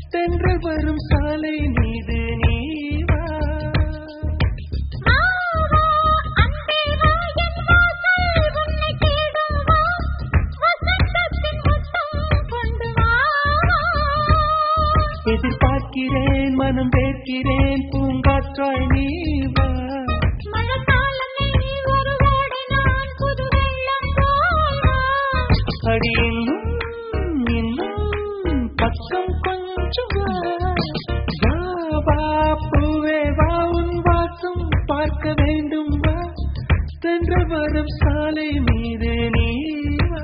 தென்றல் வரும் சாலை மீது நீ வா ஆவா அன்பே வா என் வாசல் உன்னை தேடும் வா வசந்தத்தின் முத்தம் கொண்டு வா எதிர்பார்க்கிறேன் மனம் வேர்க்கிறேன் பூங்காற்றாய் நீ வா மழைக்காலமே ஒரு ஓடை நான் புது வெள்ளம் போல் வா அடி இன்னும் இன்னும் பக்கம் கொஞ்சம் வா. வா வா பூவே வா உன் வாசம் பார்க்க வேண்டும் வா சென்ற வரும் சாலை மீது நீ வா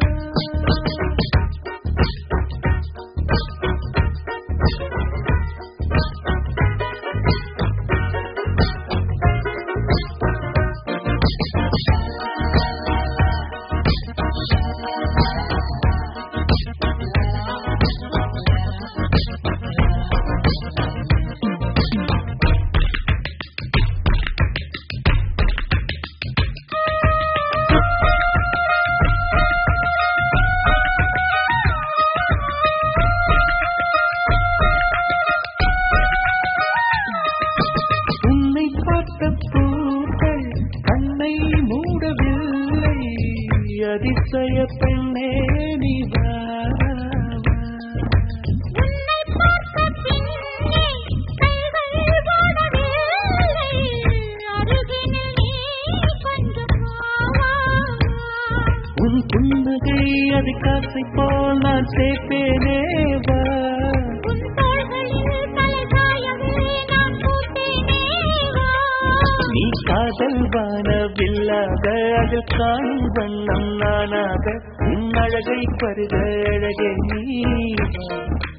உன்னை பார்த்த பூக்கள் கண்ணை மூடவில்லை அதிசய பெண்ணே நீ வா, வா. உன்னை பார்த்த பின்னே கைகள் ஓடவில்லை அருகினில் நீ கொஞ்சம் வா உன் புன்னகை அது காசை போல் நான் சேர்ப்பேனே வா உன் தோள்களில் தலை சாயவே நான் கூட்டேனே வா நீ காதல் வானவில்லாத அதில் காணும் வண்ணம் நானாக உன் அழகை பருக அழகே நீ வா.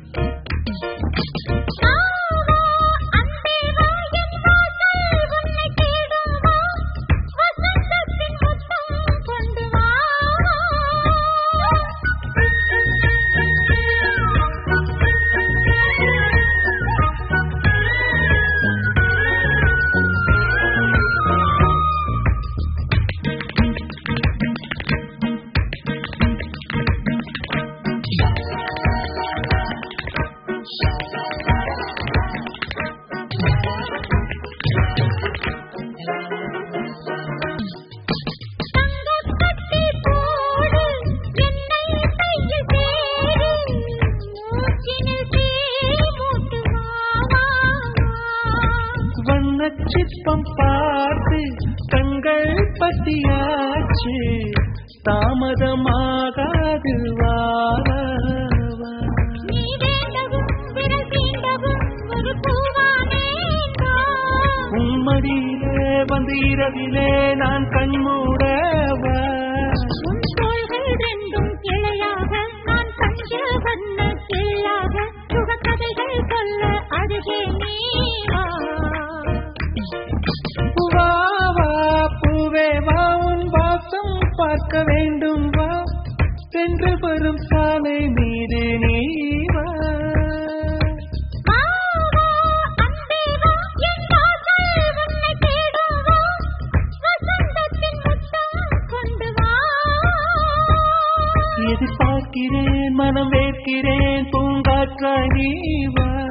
ஆவா அன்பே வா என் வாசல் உன்னை தேடும் வா வசந்தத்தின் முத்தம் கொண்டு வா தங்கக்கட்டி போடு என்னை கையில் தேடு மூச்சினில் தீ மூட்டு வா வண்ணச் சிற்பம் பார்த்து கண்கள் பத்தியாச்சு தாமதமாகாது வா வா, வா. நீ வேண்டவும் விரல் தீண்டவும் ஒரு பூவானேன் வா உன் மடியிலே வந்து இரவிலே நான் கண்மூடவா உன் தோள்கள் ரெண்டும் கிளையாக நான் பஞ்ச வண்ண கிள்ளாக சுகக்கதைகள் சொல்ல அருகே நீ வா வா வா பூவே வா உன் வாசம் பார்க்க வேண்டும் வா சென்று வரும் சாலை மீது நீ வா வா வா அன்பே வா என் வாசல் உன்னை தேடும் வா வசந்தத்தின் முத்தம் கொண்டு வா எதிர்பார்க்கிறேன் மனம் வேர்க்கிறேன் பூங்காற்றாய் நீ வா